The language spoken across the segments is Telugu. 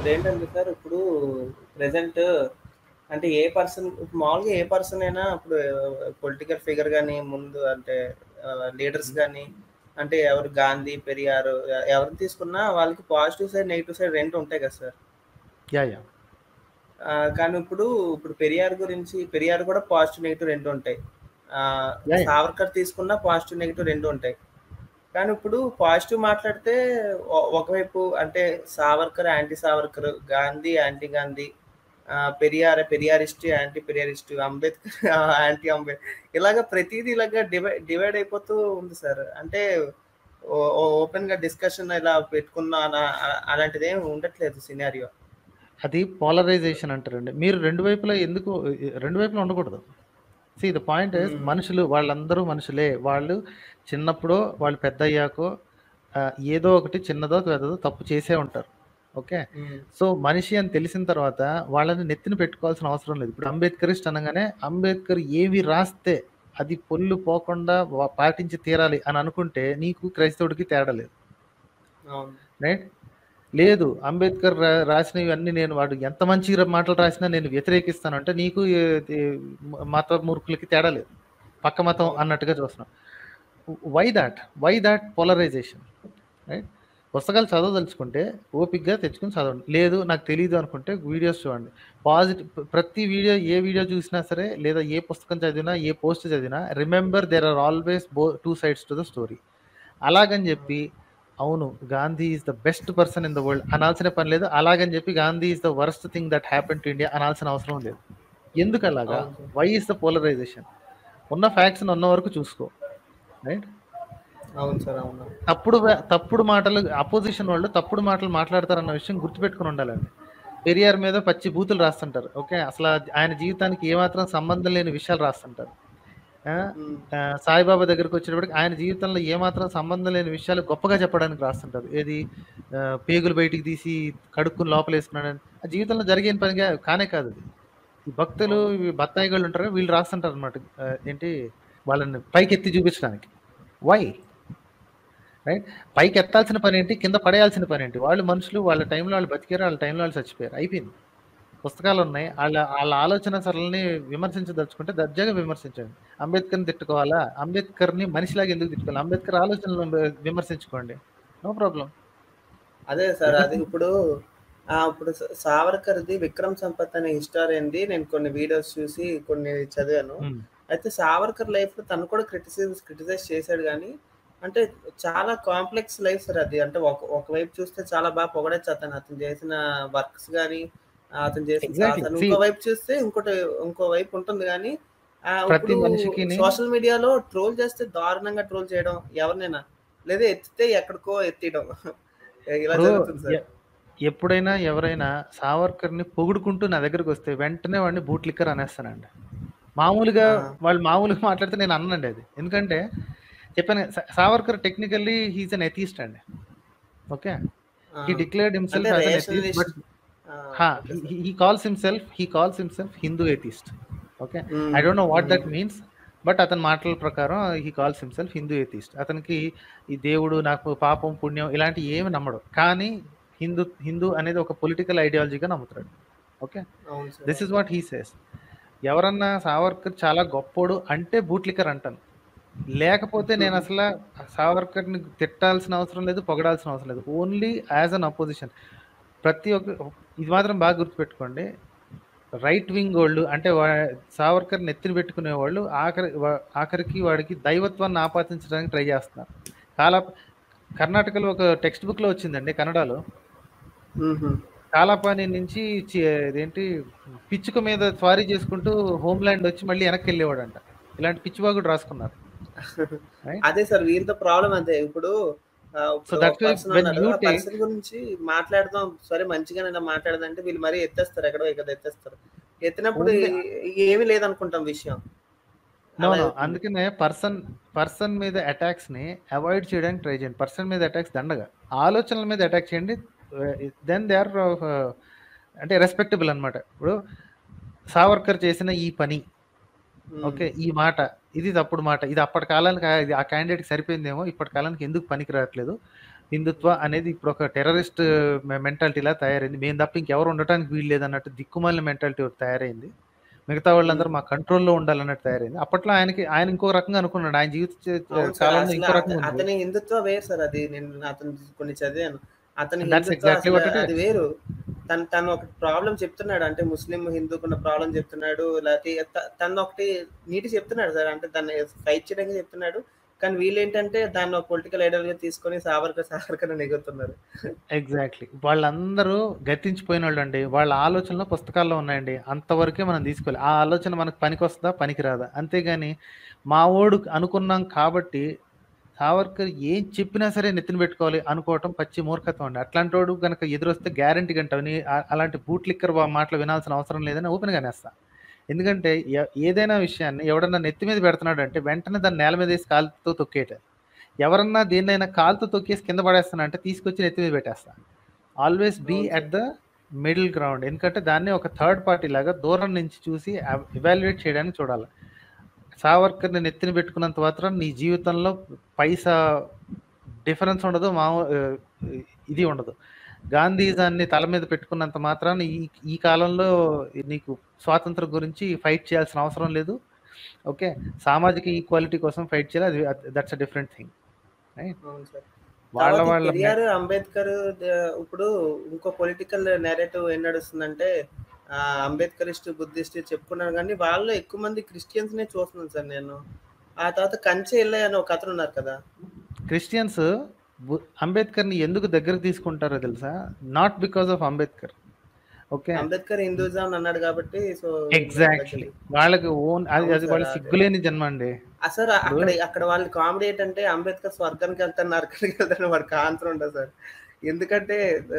ఇప్పుడేంటంటే సార్ ఇప్పుడు ప్రెజెంట్ అంటే ఏ పర్సన్ మామూలుగా ఏ పర్సన్ అయినా ఇప్పుడు పొలిటికల్ ఫిగర్ కానీ ముందు అంటే లీడర్స్ కానీ అంటే ఎవరు గాంధీ పెరియార్ ఎవరిని తీసుకున్నా వాళ్ళకి పాజిటివ్ సైడ్ నెగిటివ్ సైడ్ రెండు ఉంటాయి కదా సార్ యా యా ఆ, కానీ ఇప్పుడు ఇప్పుడు పెరియార్ గురించి పెరియార్ కూడా పాజిటివ్ నెగిటివ్ రెండు ఉంటాయి ఆ, Yeah, yeah. సావర్కర్ తీసుకున్నా పాజిటివ్ నెగిటివ్ రెండు ఉంటాయి కానీ ఇప్పుడు పాజిటివ్ మాట్లాడితే ఒ- ఒకవైపు అంటే సావర్కర్ యాంటీ సావర్కర్ గాంధీ యాంటీ గాంధీ ఆ, పెరియార్ పెరియారిస్ట్ యాంటీ పెరియారిస్ట్ అంబేద్కర్ యాంటీ అంబేద్కర్ ఇలాగ ప్రతిదీ ఇలాగ డివైడ్ డివైడ్ అయిపోతూ ఉంది సార్ అంటే ఓపెన్ గా డిస్కషన్ ఇలా పెట్టుకున్నా అలా- అలాంటిది ఏమి ఉండట్లేదు సినారియో అది పోలరైజేషన్ అంటారండి మీరు రెండు వైపులా ఎందుకు రెండు వైపులా ఉండకూడదు see the point is Hmm. మనుషులు వాళ్ళందరూ మనుషులే వాళ్ళు చిన్నప్పుడో వాళ్ళు పెద్ద అయ్యాకో ఆ, ఏదో ఒకటి చిన్నదో పెద్దదో తప్పు చేసే ఉంటారు ఓకే సో మనిషి అని తెలిసిన తర్వాత వాళ్ళని నెత్తిన పెట్టుకోవాల్సిన అవసరం లేదు ఇప్పుడు అంబేద్కరిస్ట్ అనగానే అంబేద్కర్ ఏవి రాస్తే అది పొల్లు పోకుండా వా- పాటించి తీరాలి అని అనుకుంటే నీకు క్రైస్తవుడికి తేడా లేదు అవును రైట్ లేదు అంబేద్కర్ రా- రాసినవి అన్ని నేను వాడు ఎంత మంచి ర- మాటలు రాసినా నేను వ్యతిరేకిస్తాను అంటే నీకు ఏ- ఏ- మత మూర్ఖులకి తేడా లేదు పక్క మతం అన్నట్టుగా చూస్తున్నాం why that why that polarization right పుస్తకాలు చదవదలుచుకుంటే ఓపిక్గా తెచ్చుకుని చదవండి లేదు నాకు తెలియదు అనుకుంటే వీడియోస్ చూడండి పాజిటివ్ ప్రతి వీడియో ఏ వీడియో చూసినా సరే లేదా ఏ పుస్తకం చదివినా ఏ పోస్ట్ చదివినా రిమెంబర్ దేర్ ఆర్ ఆల్వేస్ బో two sides to the story అలాగని చెప్పి అవును Gandhi is the best person in the world అనాల్సిన పని లేదు అలాగని చెప్పి Gandhi is the worst thing that happen to India అనాల్సిన అవసరం లేదు ఎందుకు అలాగా అవును sir. Why is the polarization ఉన్న ఫ్యాక్ట్స్ ఉన్న వరకు చూసుకో రైట్ అవును సార్ అవును తప్పుడు వే- తప్పుడు మాటలు అపోజిషన్ వాళ్ళు తప్పుడు మాటలు మాట్లాడతారన్న విషయం గుర్తుపెట్టుకుని ఉండాలండి పెరియార్ మీద పచ్చి బూతులు రాస్తుంటారు ఓకే అసలు ఆ- ఆయన జీవితానికి ఏమాత్రం సంబంధం లేని విషయాలు రాస్తుంటారు ఆ, ఉమ్, ఆ, సాయిబాబా దగ్గరికి వచ్చేటప్పటికి ఆయన జీవితంలో ఏమాత్రం సంబంధం లేని విషయాలు గొప్పగా చెప్పడానికి రాస్తుంటారు ఏది ఆ, పేగులు బయటికి తీసి కడుక్కుని లోపల వేసుకున్నాడని ఆ జీవితంలో జరిగే పనిగా కానే కాదు అది ఈ భక్తులు ఈ బత్తాయిగాళ్ళు ఉంటారు కదా, వీళ్ళు రాస్తుంటారు అనమాట ఏంటి వాళ్ళని పైకి ఎత్తి చూపించడానికి వై రైట్ పైకి ఎత్తాల్సిన పని ఏంటి కింద పడేయాల్సిన పని ఏంటి వాళ్ళు మనుషులు వాళ్ళ టైంలో వాళ్ళు బతికారు వాళ్ళ టైంలో వాళ్ళు చచ్చిపోయారు అయిపోయింది పుస్తకాలు ఉన్నాయి వాళ్ళ వాళ్ళ ఆలోచన సరళని విమర్శించదలుచుకుంటే దర్జాగా విమర్శించండి అంబేద్కర్ని తిట్టుకోవాలా అంబేద్కర్ని మనిషిలాగా ఎందుకు తిట్టుకోవాలి అంబేద్కర్ ఆలోచనలు విమర్శించుకోండి నో ప్రాబ్లం అదే సార్ అది ఇప్పుడు ఆ, ఇప్పుడు స- సావర్కర్ది విక్రమ్ సంపత్ అనే హిస్టారియన్ది నేను కొన్ని వీడియోస్ చూసి కొన్ని చదివాను అయితే సావర్కర్ లైఫ్ లో తను కూడా క్రిటిసైజ్ క్రిటిసైజ్ చేశాడు కానీ అంటే చాలా కాంప్లెక్స్ లైఫ్ సార్ అది అంటే ఒక ఒకవైపు చూస్తే చాలా బాగా పొగడచ్చు అతను అతను చేసిన వర్క్స్ కానీ అతను చేసిన Exactly. సాధన. See- ఇంకో వైపు చూస్తే ఇంకోటి ఇంకో వైపు ఉంటుంది కానీ ఆ, ప్రతి ఇప్పుడు మనిషికిని- సోషల్ మీడియాలో ట్రోల్ చేస్తే దారుణంగా ట్రోల్ చేయడం ఎవరినైనా లేదా ఎత్తితే ఎక్కడికో ఎత్తియడం ఇలా ఇప్పుడు జరుగుతుంది సార్ ఎ- ఎప్పుడైనా ఎవరైనా సావర్కర్ని పొగుడుకుంటూ నా దగ్గరకు వస్తే వెంటనే వాడిని బూట్ లిక్కర్ అనేస్తానండి మామూలుగా ఆ. వాళ్ళు మామూలుగా మాట్లాడితే నేను అన్నానండి అది ఎందుకంటే చెప్పాను సా- Savarkar technically he's an atheist అండి ఓకే ఆ. హీ డిక్లేర్డ్ హిమ్సెల్ఫ్ అంటే as an atheist rationalist. But ఆ, హా okay sir. He calls himself he calls himself Hindu atheist okay hmm. I don't know what hmm. That means but అతని మాటల ప్రకారం he calls himself Hindu atheist అతనికి ఈ దేవుడు నాకు పాపం పుణ్యం ఇలాంటి ఏమి నమ్మడు కానీ హిందూ హిందూ అనేది ఒక పొలిటికల్ ఐడియాలజీగా నమ్ముతాడు ఓకే అవును sir this is what he says ఎవరన్నా సావర్కర్ చాలా గొప్పోడు అంటే బూట్లికర్ అంటాను లేకపోతే నేను అసలు సావర్కర్ని తిట్టాల్సిన అవసరం లేదు పొగడాల్సిన అవసరం లేదు ఓన్లీ యాజ్ అన్ అపోజిషన్ ప్రతి ఒక్క ఇది మాత్రం బాగా గుర్తుపెట్టుకోండి రైట్ వింగ్ వాళ్ళు అంటే వా- సావర్కర్ నెత్తిన పెట్టుకునే వాళ్ళు ఆఖరి వా- ఆఖరికి వాడికి దైవత్వాన్ని ఆపాదించడానికి ట్రై చేస్తున్నారు చాలా కర్ణాటకలో ఒక టెక్స్ట్ బుక్లో వచ్చిందండి కన్నడలో మ్మ్. కాలాపాని నుంచి చి- ఇదేంటి పిచ్చుక మీద స్వారీ చేసుకుంటూ హోమ్లాండ్ వచ్చి మళ్ళీ వెనక్కి వెళ్ళేవాడంట ఇలాంటి పిచ్చివాగుడు రాసుకున్నారు Right? అదే సార్ వీరితో ప్రాబ్లం అదే ఇప్పుడు ఆ, ఇప్పుడు that's ఒక why person when ఉన్నారు, you ఆ take- person గురించి మాట్లాడదాం సరే మంచిగానే మాట్లాడదంటే వీళ్ళు మరీ ఎత్తేస్తారు ఎక్కడో ఇక్కడ ఎత్తేస్తారు ఎత్తినప్పుడు Only- ఏ- ఏమీ లేదనుకుంటాం విషయం నో అలా నో అవుతుంది. అందుకనే పర్సన్ పర్సన్ మీద అటాక్స్ ని అవాయిడ్ చేయడానికి ట్రై చేయండి పర్సన్ మీద అటాక్స్ దండగా ఆలోచనల మీద అటాక్ చేయండి దెన్ దే ఆర్ అంటే రెస్పెక్టబుల్ అన్నమాట ఇప్పుడు సావర్కర్ చేసిన ఈ పని మ్మ్. ఓకే ఈ మాట ఇది తప్పుడు మాట ఇది అప్పటి కాలానికి ఆ- ఇది ఆ క్యాండిడేట్ సరిపోయిందేమో ఇప్పటి కాలానికి ఎందుకు పనికి రావట్లేదు హిందుత్వ అనేది ఇప్పుడు ఒక టెర్రరిస్ట్ మెంటాలిటీలా తయారైంది మేము తప్ప ఇంకెవరు ఉండటానికి వీలు లేదన్నట్టు దిక్కుమాలిన మెంటాలిటీ ఒకటి తయారైంది మిగతా వాళ్ళందరూ మా కంట్రోల్లో ఉండాలన్నట్టు తయారైంది అప్పట్లో ఆయనకి ఆయన ఇంకో రకంగా అనుకున్నాడు ఆయన జీవిత చే- అవును సార్ కాలంలో అసలు ఇంకో అత- రకంగా ఉంది అతని హిందుత్వ వేరు సార్ అది నేను అతను కొన్ని చదివాను అతని దట్స్ హిందుత్వ ఎగ్జాక్ట్లీ అసలు వాట్ ఇట్ అది వేరు తను తను ఒక ప్రాబ్లం చెప్తున్నాడు అంటే ముస్లిం హిందూకున్న ప్రాబ్లం చెప్తున్నాడు లేకపోతే త- తను ఒకటి నీటి చెప్తున్నాడు సార్ అంటే దాన్ని ఫైట్ చేయడానికి చెప్తున్నాడు కానీ వీళ్ళేంటంటే దాన్ని ఒక పొలిటికల్ ఐడియల్ గా తీసుకొని సావర్కర్ సావర్కర్ అని ఎగురుతున్నారు ఎగ్జాక్ట్లీ వాళ్ళందరూ గతించిపోయిన వాళ్ళు అండి వాళ్ళ ఆలోచనలు పుస్తకాల్లో ఉన్నాయండి అంతవరకే మనం తీసుకోవాలి ఆ ఆలోచన మనకు పనికి వస్తుందా పనికి రాదా అంతేగాని మా ఓడు అనుకున్నాం కాబట్టి సావర్కర్ ఏం చెప్పినా సరే నెత్తిన పెట్టుకోవాలి అనుకోవటం పచ్చి మూర్ఖత్వం అండి అట్లాంటి వాడు కనుక ఎదురొస్తే గ్యారంటీ గంటని అలాంటి బూట్ లిక్కర్ మాటలు వినాల్సిన అవసరం లేదని ఓపెన్గా నేస్తా ఎందుకంటే ఎ- ఏదైనా విషయాన్ని ఎవడన్నా నెత్తి మీద పెడుతున్నాడు అంటే వెంటనే దాన్ని నేల మీద వేసి కాలుతో తొక్కేట ఎవరన్నా దేన్నైనా కాలుతో తొక్కేసి కింద పడేస్తాను అంటే తీసుకొచ్చి నెత్తి మీద పెట్టేస్తా ఆల్వేస్ బీ అవును అట్ ద మిడిల్ గ్రౌండ్ ఎందుకంటే దాన్ని ఒక థర్డ్ పార్టీ లాగా దూరం నుంచి చూసి ఎవాల్యుయేట్ చేయడానికి చూడాలి సావర్కర్ని నెత్తిన పెట్టుకున్నంత మాత్రం నీ జీవితంలో పైసా డిఫరెన్స్ ఉండదు మా ఇది ఉండదు గాంధీజాన్ని తల మీద పెట్టుకున్నంత మాత్రాన ఈ ఈ కాలంలో నీకు స్వాతంత్రం గురించి ఫైట్ చేయాల్సిన అవసరం లేదు ఓకే సామాజిక ఈక్వాలిటీ కోసం ఫైట్ చేయాలి అది that's a different thing right అవును సార్ వాళ్ళ తర్వాత ఈ వాళ్ళ పెరియార్ అంబేద్కర్ ద- ఇప్పుడు ఇంకో పొలిటికల్ నేరేటివ్ ఏం నడుస్తుందంటే ఆ, అంబేద్కరిస్ట్ బుద్ధిస్ట్ చెప్పుకున్నారు కానీ వాళ్ళు ఎక్కువ మంది క్రిస్టియన్స్ నే చూస్తున్నాను సార్ నేను ఆ తర్వాత కంచె ఎల్లయ్య అని ఒక అతను ఉన్నారు కదా క్రిస్టియన్స్ బు- అంబేద్కర్ని ఎందుకు దగ్గరకు తీసుకుంటారో తెలుసా not because of Ambedkar okay Ambedkar Hinduism అని అన్నాడు కాబట్టి సో ఎగ్జాక్ట్లీ వాళ్ళకి ఓన్ అది అవును అది సార్, వాళ్ళ అదే. సిగ్గులేని జన్మ అండి అసలు అక్కడ అక్కడ వాళ్ళ కామెడీ ఏంటంటే అంబేద్కర్ స్వర్గానికి వెళ్తాను నరకానికి వెళ్తాను వాడికి ఆన్సర్ ఉండదు సార్ ఎందుకంటే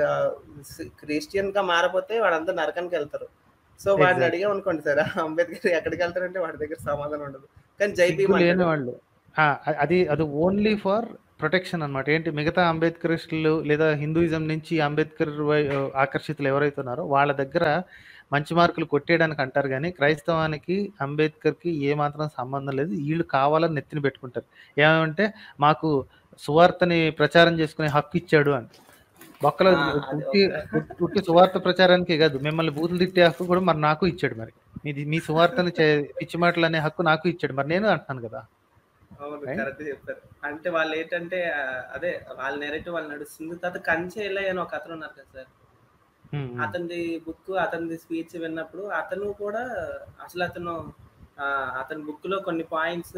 క్రిస్టియన్ గా మారపోతే వాడంతా నరకానికి వెళ్తారు సో వాడిని Exactly. అడిగా అనుకోండి సార్ అంబేద్కర్ ఎక్కడికి వెళ్తారంటే వాడి దగ్గర సమాధానం ఉండదు కానీ జై భీమ్ సిగ్గు లేని అంటాడు. వాళ్ళు ఆ, అ- అది అది ఓన్లీ ఫర్ ప్రొటెక్షన్ అన్నమాట ఏంటి మిగతా అంబేద్కరిస్టులు లేదా హిందూయిజం నుంచి అంబేద్కర్ వై- ఆకర్షితులు ఎవరైతే ఉన్నారో వాళ్ళ దగ్గర మంచి మార్కులు కొట్టేయడానికి అంటారు కానీ క్రైస్తవానికి అంబేద్కర్కి ఏ మాత్రం సంబంధం లేదు వీళ్ళు కావాలని నెత్తిన పెట్టుకుంటారు ఏమంటే మాకు సువార్తని ప్రచారం చేసుకునే హక్కు ఇచ్చాడు అని బొక్కలో ఆ, అది ఉట్టి ఉట్టి- ఉట్టి సువార్త ప్రచారానికి కాదు మిమ్మల్ని బూతులు తిట్టే హక్కు కూడా మరి నాకు ఇచ్చాడు మరి మీది మీ సువార్తని చే- పిచ్చి మాటలు అనే హక్కు నాకు ఇచ్చాడు మరి నేను అంటున్నాను కదా అవును Right? కరెక్ట్ చెప్పారు అంటే వాళ్ళు ఏంటంటే ఆ, అదే వాళ్ళ నెరేటివ్ వాళ్ళు నడుస్తుంది తర్వాత కంచె ఎల్లయ్య అని ఒక అతను ఉన్నారు కదా సార్ ఉమ్, ఉమ్. అతనిది బుక్ అతనిది స్పీచ్ విన్నప్పుడు అతను కూడా అసలు అతను ఆ, అతని బుక్ లో కొన్ని పాయింట్స్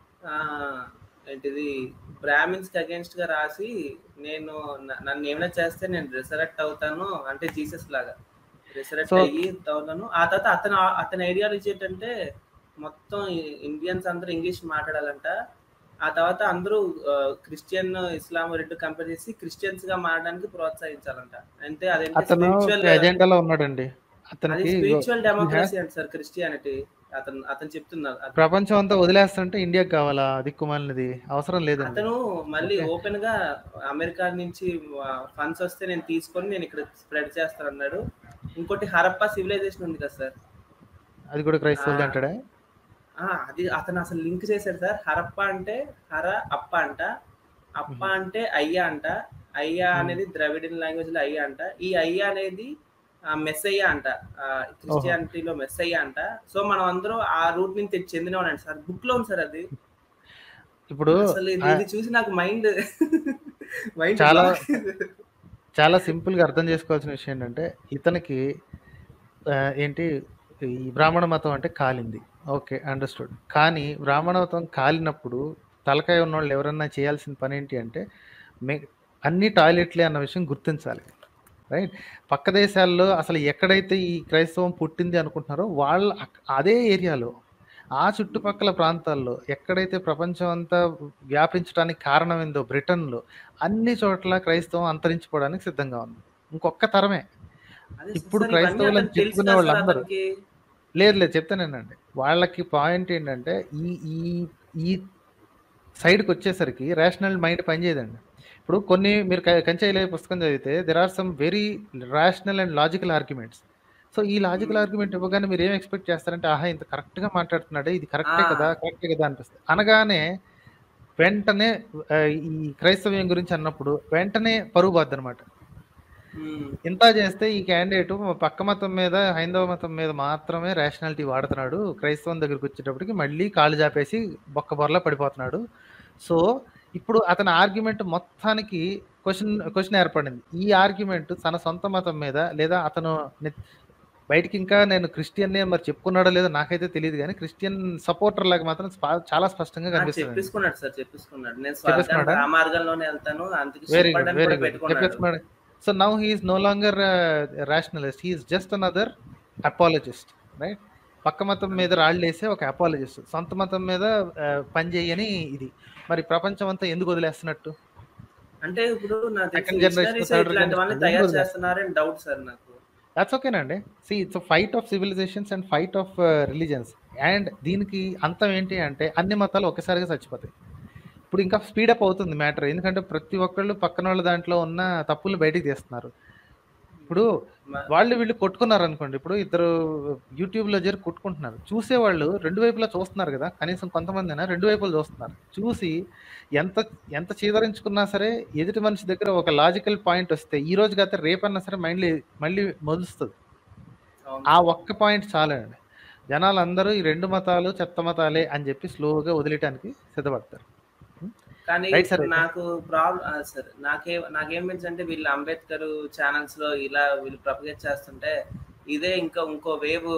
ఏంటిది బ్రాహ్మిన్స్ కి అగేన్స్ట్ గా రాసి నేను న- నన్ను ఏమైనా చేస్తే నేను రిసరెక్ట్ అవుతాను అంటే జీసస్ లాగా రిసరెక్ట్ So- అయ్యి అవుతాను ఆ తర్వాత అతను అతని ఐడియాలజీ ఏంటంటే మొత్తం ఇండియన్స్ అందరూ ఇంగ్లీష్ మాట్లాడాలంట ఆ తర్వాత అందరూ క్రిస్టియన్ ఇస్లాం రెండు కంపేర్ చేసి క్రిస్టియన్స్ గా మారడానికి ప్రోత్సహించాలంట అంటే అదేంటి అతను స్పిరిచువల్ ఎజెండాలో ఉన్నాడండి అది అతనికి స్పిరిచువల్ డెమోక్రసీ అంట సార్ క్రిస్టియానిటీ అతను అతను చెప్తున్నారు అది. ప్రపంచం అంతా వదిలేస్తుంటే ఇండియాకి కావాలా దిక్కుమాలినది అవసరం లేదండి అతను మళ్ళీ Okay. ఓపెన్ గా అమెరికా నుంచి ఫండ్స్ వస్తే నేను తీసుకొని నేను ఇక్కడ స్ప్రెడ్ చేస్తాను అన్నాడు ఇంకోటి హరప్పా సివిలైజేషన్ ఉంది కదా సార్ అది కూడా క్రైస్తవులు ఆ. అంటాడా ఆ, అది అతను అసలు లింక్ చేశాడు సార్ హరప్ప అంటే హర అప్ప అంట అప్ప Mhm. అంటే అయ్యా అంట అయ్యా Mhm. అనేది ద్రవిడియన్ లాంగ్వేజ్ లో అయ్యా అంట ఈ అయ్యా అనేది మెస్సయ్య అంట క్రిస్టియానిటీలో మెస్సయ్య అంట సో మనం అందరూ ఆ రూట్ నుంచి తెచ్చి చెందినవాడు సార్ బుక్ లో ఉంది సార్ అది ఇప్పుడు అసలు ఇది ఆ- ఇది చూసి నాకు మైండ్ మైండ్ చాలా చాలా సింపుల్ గా అర్థం చేసుకోవాల్సిన విషయం ఏంటంటే ఇతనికి ఆ, ఏంటి ఈ బ్రాహ్మణ మతం అంటే కాలింది ఓకే అండర్స్టూడ్ కానీ బ్రాహ్మణ మతం కాలినప్పుడు తలకాయ ఉన్న వాళ్ళు ఎవరన్నా చేయాల్సిన పని ఏంటి అంటే మే అన్ని టాయిలెట్లే అన్న విషయం గుర్తించాలి రైట్ పక్క దేశాల్లో అసలు ఎక్కడైతే ఈ క్రైస్తవం పుట్టింది అనుకుంటున్నారో వాళ్ళ అక్- అదే ఏరియాలో ఆ చుట్టుపక్కల ప్రాంతాల్లో ఎక్కడైతే ప్రపంచం అంతా వ్యాపించడానికి కారణమైందో బ్రిటన్లో అన్ని చోట్ల క్రైస్తవం అంతరించిపోవడానికి సిద్ధంగా ఉంది ఇంకొక తరమే అదే ఇప్పుడు సార్, ఇవన్నీ క్రైస్తవులని అతనికి తెలుసు చెప్పుకునే కదా సార్ వాళ్ళందరూ. అతనికి. లేదు లేదు చెప్తానేనండి వాళ్ళకి పాయింట్ ఏంటంటే ఈ ఈ ఈ సైడ్కి వచ్చేసరికి రేషనల్ మైండ్ పనిచేయదండి ఇప్పుడు కొన్ని మీరు క- కంచె పుస్తకం చదివితే there are some very rational and logical arguments so ఈ లాజికల్ Hmm. ఆర్గ్యుమెంట్ ఇవ్వగానే మీరు ఏం ఎక్స్పెక్ట్ చేస్తారంటే ఆహా ఇంత కరెక్ట్గా మాట్లాడుతున్నాడే ఇది కరెక్టే Ah. కదా కరెక్టే కదా అనిపిస్తుంది అనగానే వెంటనే ఆ, ఈ క్రైస్తవ్యం గురించి అన్నప్పుడు వెంటనే పరుగు పోద్ది అనమాట ఉమ్, ఇంత చేస్తే ఈ క్యాండిడేట్ పక్క మతం మీద హైందవ మతం మీద మాత్రమే రేషనాలిటీ వాడుతున్నాడు క్రైస్తవం దగ్గరికి వచ్చేటప్పటికి మళ్ళీ కాళ్ళు చాపేసి బొక్క బొరలా పడిపోతున్నాడు సో ఇప్పుడు అతని ఆర్గ్యుమెంట్ మొత్తానికి క్వశ్చన్ క్వశ్చన్ ఏర్పడింది ఈ ఆర్గ్యుమెంట్ తన సొంత మతం మీద లేదా అతను ని- బయటికి ఇంకా నేను క్రిస్టియన్ మరి చెప్పుకున్నాడో లేదో నాకైతే తెలియదు కానీ క్రిస్టియన్ సపోర్టర్ లాగా మాత్రం స్పా- చాలా స్పష్టంగా ఆ, కనిపిస్తుంది చెప్పేసుకున్నాడు సార్ చెప్పేసుకున్నాడు నేను చెప్పేసుకున్నాడా? స్వర్గానికి ఆ మార్గంలోనే వెళ్తాను అందుకు వెరీ చెప్పాడని గుడ్ వెరీ కూడా గుడ్ పెట్టుకున్నాడు చెప్పేసుకున్నాడు so now he's no longer rationalist he's just another apologist right పక్క మతం మీద రాళ్ళు వేసే ఒక అపాలజిస్ట్ సొంత మతం మీద ఆ, పని చేయని ఇది మరి ప్రపంచం అంతా ఎందుకు వదిలేస్తున్నట్టు అంటే ఇప్పుడు నాకు Second తెలిసి generation, missionaries third ఇట్లాంటి వాళ్ళని generation, తయారు ఎందుకు చేస్తున్నారని డౌట్ సార్ నాకు దట్స్ ఓకేనండి see it's fight of civilizations and fight of religions and దీనికి అంతం ఏంటి అంటే అన్ని మతాలు ఒకేసారిగా చచ్చిపోతాయి ఇప్పుడు ఇంకా స్పీడప్ అవుతుంది మ్యాటర్ ఎందుకంటే ప్రతి ఒక్కళ్ళు పక్కన వాళ్ళ దాంట్లో ఉన్న తప్పులు బయటికి తీస్తున్నారు ఇప్పుడు మ- వాళ్ళు వీళ్ళు కొట్టుకున్నారు అనుకోండి ఇప్పుడు ఇద్దరు యూట్యూబ్ లో చేరి కొట్టుకుంటున్నారు చూసేవాళ్ళు రెండు వైపులా చూస్తున్నారు కదా కనీసం కొంతమంది అయినా రెండు వైపులు చూస్తున్నారు చూసి ఎంత ఎంత చీదరించుకున్నా సరే ఎదుటి మనిషి దగ్గర ఒక లాజికల్ పాయింట్ వస్తే ఈ రోజు కాకపోతే రేపన్నా సరే మైండ్ మళ్ళీ మొదుస్తుంది అవును. ఆ ఒక్క పాయింట్ చాలండి జనాలు అందరూ ఈ రెండు మతాలు చెత్త మతాలే అని చెప్పి స్లోగా వదిలేయడానికి సిద్ధపడతారు కానీ Right, sir. ఇప్పుడు నాకు ప్రాబ్లం సార్ నాకే నాకేమిటంటే వీళ్ళు అంబేద్కర్ ఛానల్స్ లో ఇలా వీళ్ళు ప్రొపగేట్ చేస్తుంటే ఇదే ఇంకా ఇంకో వేవ్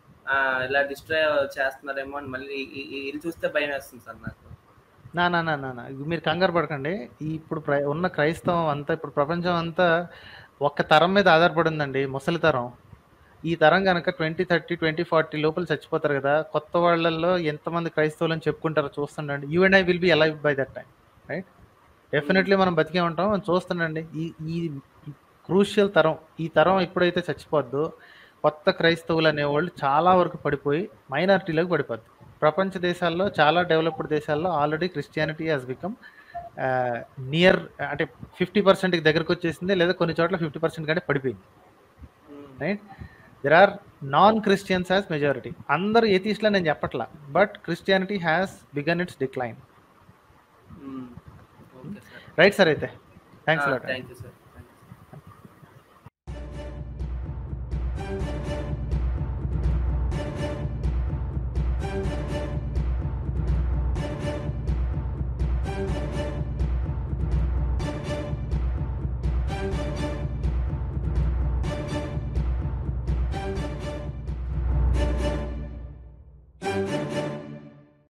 ఇలా డిస్ట్రాయ్ చేస్తున్నారేమో అని మళ్ళీ ఈ- ఈ- ఇది చూస్తే భయం వేస్తుంది సార్ నాకు నా నా నా నా నా. ఇది మీరు కంగారు పడకండి ఈ ఇప్పుడు ప్ర- ఉన్న క్రైస్తవం అంతా ఇప్పుడు ప్రపంచం అంతా ఒక్క తరం మీద ఆధారపడి ఉందండి ముసలి తరం ఈ తరం కనుక ట్వంటీ థర్టీ ట్వంటీ ఫార్టీ లోపల చచ్చిపోతారు కదా కొత్త వాళ్ళల్లో ఎంతమంది క్రైస్తవులు అని చెప్పుకుంటారో చూస్తుండండి you and I will be alive by that time right definitely మనం బతికే ఉంటాం మనం చూస్తుండండి ఈ ఈ క్రూషియల్ తరం ఈ తరం ఎప్పుడైతే చచ్చిపోద్దో కొత్త క్రైస్తవులు అనేవాళ్ళు చాలా వరకు పడిపోయి మైనారిటీలోకి పడిపోద్ది ప్రపంచ దేశాల్లో చాలా డెవలప్డ్ దేశాల్లో already Christianity has become near అంటే ఫిఫ్టీ పర్సెంట్కి దగ్గరకు వచ్చేసింది లేదా కొన్ని చోట్ల ఫిఫ్టీ పర్సెంట్ కంటే పడిపోయింది um, right there are non Christians has majority అందరూ ఏథీస్ట్లో నేను చెప్పట్లా but Christianity has begun its decline um. Okay sir right sir అయితే thanks lot thank you sir